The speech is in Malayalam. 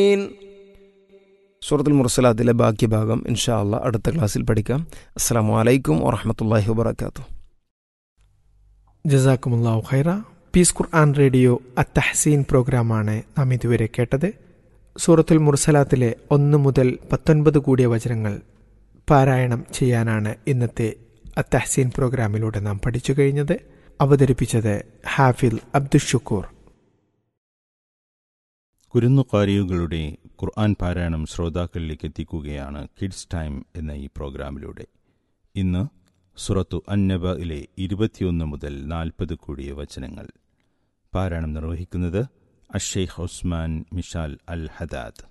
സൂറത്തുൽ മുർസലാത്തിലെ ബാക്കി ഭാഗം ഇൻഷാ അള്ളാ അടുത്ത ക്ലാസ്സിൽ പഠിക്കാം അസ്സാം വലൈക്കും വറഹമത്തല്ലാഹി വബർക്കാത്തു ജസാക്കുമുല്ലാഹു ഖൈറ പീസ് ഖുർആൻ റേഡിയോ അത്തഹസീൻ പ്രോഗ്രാമാണ് നാം ഇതുവരെ കേട്ടത് സൂറത്തുൽ മുർസലാത്തിലെ ഒന്ന് മുതൽ പത്തൊൻപത് കൂടിയ വചനങ്ങൾ പാരായണം ചെയ്യാനാണ് ഇന്നത്തെ അത്തഹസീൻ പ്രോഗ്രാമിലൂടെ നാം പഠിച്ചു കഴിഞ്ഞത് അവതരിപ്പിച്ചത് ഹാഫിൽ അബ്ദുഷുക്കൂർ കുരുന്നുകാരികളുടെ ഖുർആൻ പാരായണം ശ്രോതാക്കളിലേക്ക് എത്തിക്കുകയാണ് കിഡ്സ് ടൈം എന്ന ഈ പ്രോഗ്രാമിലൂടെ ഇന്ന് സുറത്തു അന്നബയിലെ ഇരുപത്തിയൊന്ന് മുതൽ നാൽപ്പത് കൂടിയ വചനങ്ങൾ പാരായണം നിർവഹിക്കുന്നത് Ash Sheikh Usman Mishal Al Hadad